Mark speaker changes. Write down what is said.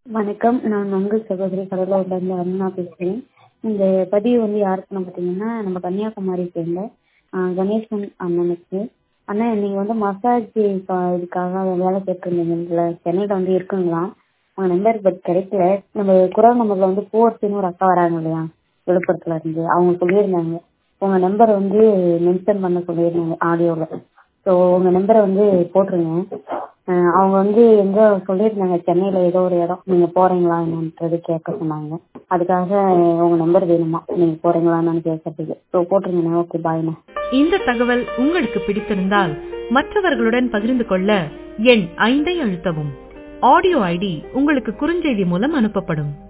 Speaker 1: வணக்கம் நான் உங்கள் சகோதரி கடலூர்லேருந்து அருணா பேசுகிறேன் இந்த பதிவு வந்து யாருக்குன்னு பார்த்தீங்கன்னா நம்ம கன்னியாகுமரி சேர்ந்த கணேசன் அண்ணனுக்கு அண்ணா நீங்கள் வந்து மசாஜ் இதுக்காக வேலை கேட்டிருந்தீங்கல்ல சென்னையில் வந்து இருக்குங்களா உங்கள் நம்பர் பட் கிடைக்கல நம்ம குரல் நம்பரில் வந்து ஃபோர்த்துன்னு ஒரு அக்கா வராங்க இல்லையா விழுப்புரத்தில் இருந்து அவங்க சொல்லியிருந்தாங்க உங்கள் நம்பரை வந்து மென்ஷன் பண்ண சொல்லியிருந்தாங்க ஆடியோவில் ஸோ உங்கள் நம்பரை வந்து போட்டுருங்க அவங்க வந்து எங்கோ சொல்லியிருந்தாங்க சென்னையில் ஏதோ ஒரு இடம் நீங்கள் போகிறீங்களா என்னன்றது கேட்க சொன்னாங்க அதுக்காக உங்கள் நம்பர் வேணுமா நீங்கள் போகிறீங்களா என்னன்னு கேட்கறதுக்கு ஸோ போட்டுருங்கண்ணா ஓகே பாய்ண்ணா
Speaker 2: இந்த தகவல் உங்களுக்கு பிடித்திருந்தால் மற்றவர்களுடன் பகிர்ந்து கொள்ள எண் ஐந்தை அழுத்தவும் ஆடியோ ஐடி உங்களுக்கு குறுஞ்செய்தி மூலம் அனுப்பப்படும்